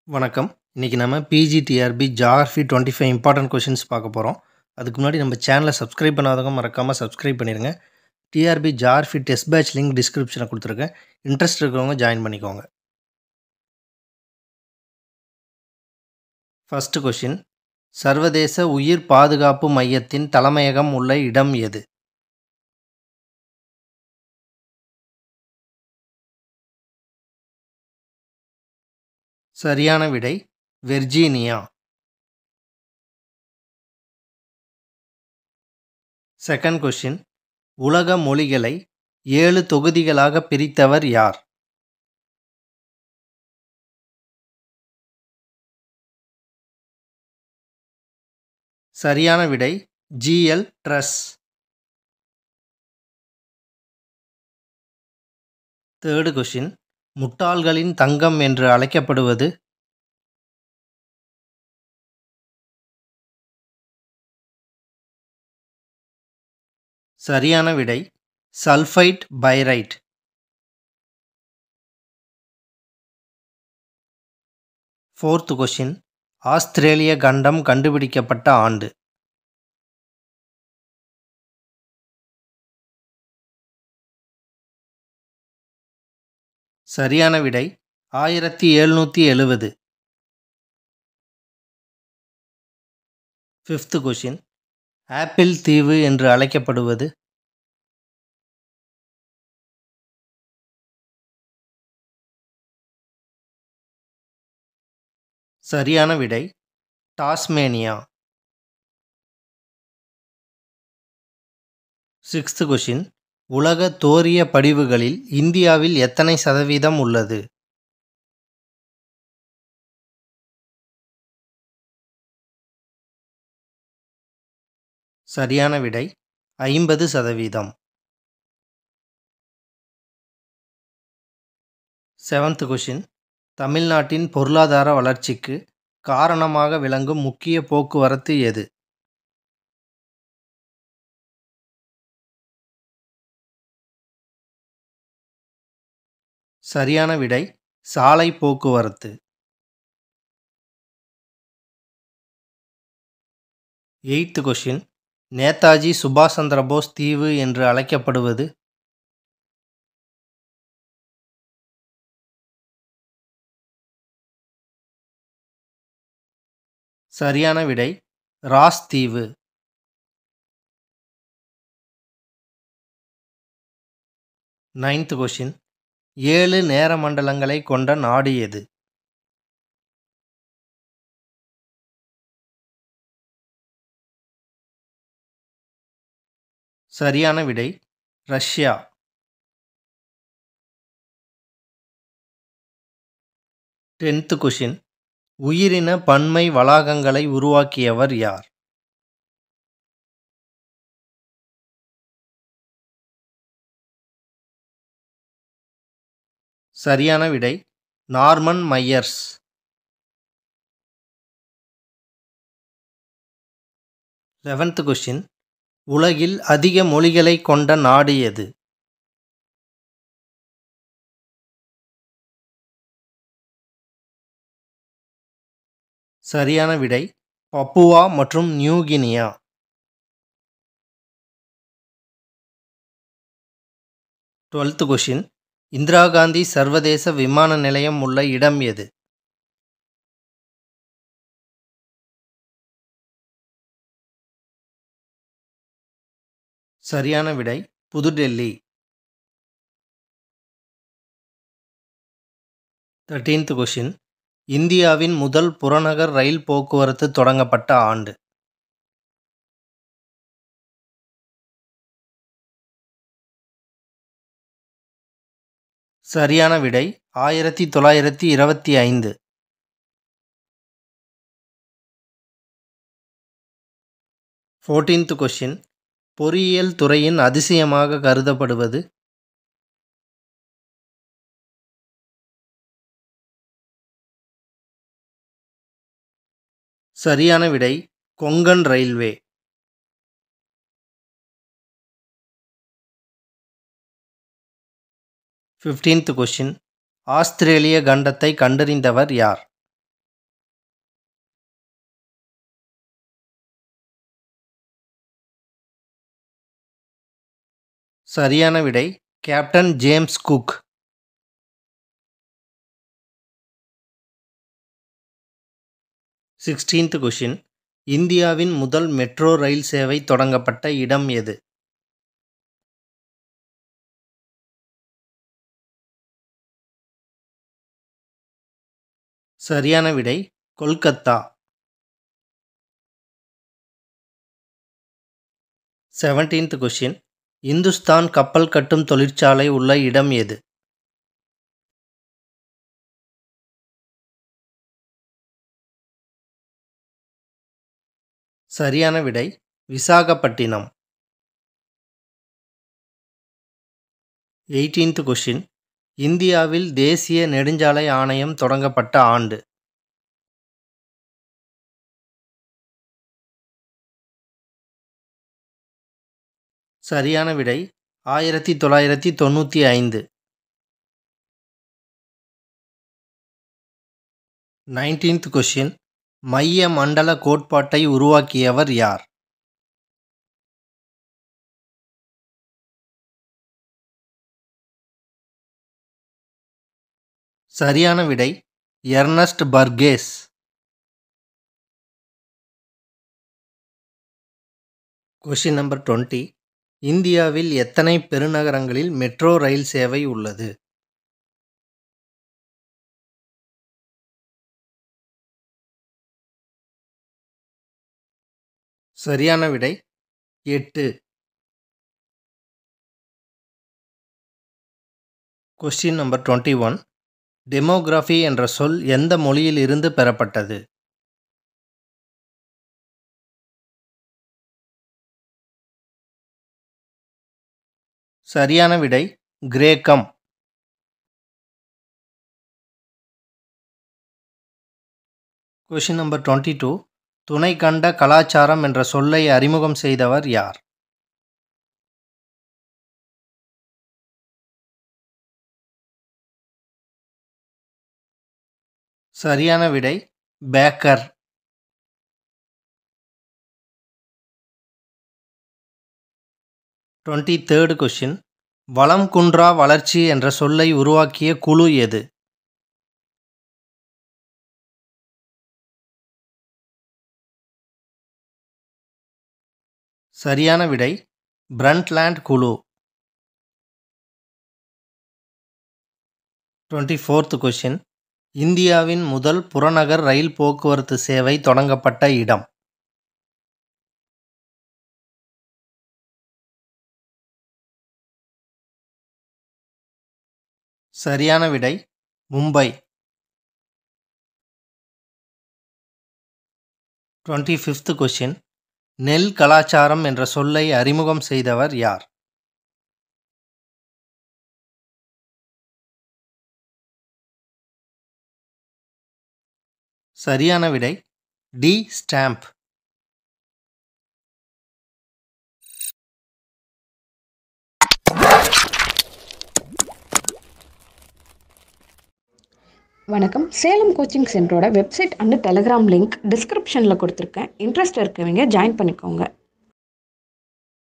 வணக்கம். இன்னைக்கு நம்ம பிஜிடிஆர்பி ஜியாகிரஃபி 25 இம்பார்ட்டன்ட் கொஸ்டின்ஸ் பார்க்க போறோம். அதுக்கு முன்னாடி நம்ம சேனலை சப்ஸ்கிரைப் பண்ணாதவங்க மறக்காம சப்ஸ்கிரைப் பண்ணிருங்க. TRB geography test batch link டிஸ்கிரிப்ஷன்ல குடுத்துருக்கேன். இன்ட்ரெஸ்ட் இருக்கிறவங்க ஜாயின் பண்ணிக்கோங்க. ஃபர்ஸ்ட் கொஸ்டின் சர்வதேச உயிர் பாதுகாப்பு மையத்தின் தலைமையகம் உள்ள இடம் எது? சரியான விடை வெர்ஜீனியா. செகண்ட் கொஸ்டின் உலக மொழிகளை ஏழு தொகுதிகளாக பிரித்தவர் யார்? சரியான விடை ஜி.எல். ட்ரஸ். தேர்டு கொஸ்டின் முட்டாள்களின் தங்கம் என்று அழைக்கப்படுவது? சரியான விடை சல்பைட் பைரைட். ஃபோர்த் கொஸ்டின் ஆஸ்திரேலிய கண்டம் கண்டுபிடிக்கப்பட்ட ஆண்டு? சரியான விடை ஆயிரத்தி எழுநூத்தி எழுவது. ஃபிஃப்த் கொஸ்டின் ஆப்பிள் தீவு என்று அழைக்கப்படுவது? சரியான விடை டாஸ்மேனியா. சிக்ஸ்த் கொஸ்டின் உலக தோரிய படிவுகளில் இந்தியாவில் எத்தனை சதவீதம் உள்ளது? சரியான விடை ஐம்பது சதவீதம். செவன்த் கொஸ்டின் தமிழ்நாட்டின் பொருளாதார வளர்ச்சிக்கு காரணமாக விளங்கும் முக்கிய போக்குவரத்து எது? சரியான விடை சாலை போக்குவரத்து. எய்த் கொஸ்டின் நேதாஜி சுபாஷ் சந்திர போஸ் தீவு என்று அழைக்கப்படுவது? சரியான விடை ராஸ் தீவு. நைன்த் கொஸ்டின் ஏழு நேர மண்டலங்களை கொண்ட நாடு எது? சரியான விடை ரஷ்யா. டென்த் கொஸ்டின் உயிரின பன்மை வளாகங்களை உருவாக்கியவர் யார்? சரியான விடை நார்மன் மையர்ஸ். லெவன்த் கொஸ்டின் உலகில் அதிக மொழிகளை கொண்ட நாடு எது? சரியான விடை பப்புவா மற்றும் New Guinea. Twelfth question Indira Gandhi சர்வதேச விமான நிலையம் உள்ள இடம் எது? சரியான விடை புதுடெல்லி. தேர்ட்டீன்த் கொஸ்டின் இந்தியாவின் முதல் புறநகர் ரயில் போக்குவரத்து தொடங்கப்பட்ட ஆண்டு? சரியான விடை ஆயிரத்தி தொள்ளாயிரத்தி இருபத்தி ஐந்து. ஃபோர்டீன்த் கொஸ்டின் பொறியியல் துறையின் அதிசயமாக கருதப்படுவது? சரியான விடை கொங்கன் ரயில்வே. ஃபிஃப்டீன்த் கொஸ்டின் ஆஸ்திரேலிய கண்டத்தை கண்டறிந்தவர் யார் சரியான விடை captain James Cook sixteenth question இந்தியாவின் முதல் மெட்ரோ ரயில் சேவை தொடங்கப்பட்ட இடம் எது சரியான விடை கொல்கத்தா செவன்டீன்த் கொஷின் இந்துஸ்தான் கப்பல் கட்டும் தொழிற்சாலை உள்ள இடம் எது சரியான விடை விசாகப்பட்டினம் எயிட்டீன்த் கொஷின் இந்தியாவில் தேசிய நெடுஞ்சாலை ஆணையம் தொடங்கப்பட்ட ஆண்டு சரியான விடை ஆயிரத்தி தொள்ளாயிரத்தி தொண்ணூற்றி ஐந்து நைன்டீன்த் கொஷின் மைய மண்டல கோட்பாட்டை உருவாக்கியவர் யார் சரியான விடை Ernest Burgess question number twenty இந்தியாவில் எத்தனை பெருநகரங்களில் மெட்ரோ ரயில் சேவை உள்ளது சரியான விடை எட்டு question number twenty one demography என்ற சொல் எந்த மொழியில் இருந்து பெறப்பட்டது சரியான விடை கிரேக்கம் கொஷின் நம்பர் டுவெண்ட்டி டூ துணை கண்ட கலாச்சாரம் என்ற சொல்லை அறிமுகம் செய்தவர் யார் சரியான விடை பேக்கர் டுவெண்ட்டி தேர்டு கொஷின் வளம் குன்றா வளர்ச்சி என்ற சொல்லை உருவாக்கிய குழு எது சரியான விடை பிரண்ட்லேண்ட் குழு டுவெண்ட்டி ஃபோர்த் கொஷின் இந்தியாவின் முதல் புறநகர் ரயில் போக்குவரத்து சேவை தொடங்கப்பட்ட இடம் சரியான விடை மும்பை டுவெண்ட்டி ஃபிஃப்த் கொஷின் நெல் கலாச்சாரம் என்ற சொல்லை அறிமுகம் செய்தவர் யார் சரியான விடை டி ஸ்டாம்ப் வணக்கம் சேலம் கோச்சிங் சென்டரோட வெப்சைட் அண்ட் டெலகிராம் லிங்க் டிஸ்கிரிப்ஷனில் கொடுத்துருக்கேன் இன்ட்ரெஸ்ட் இருக்கவங்க ஜாயின் பண்ணிக்கோங்க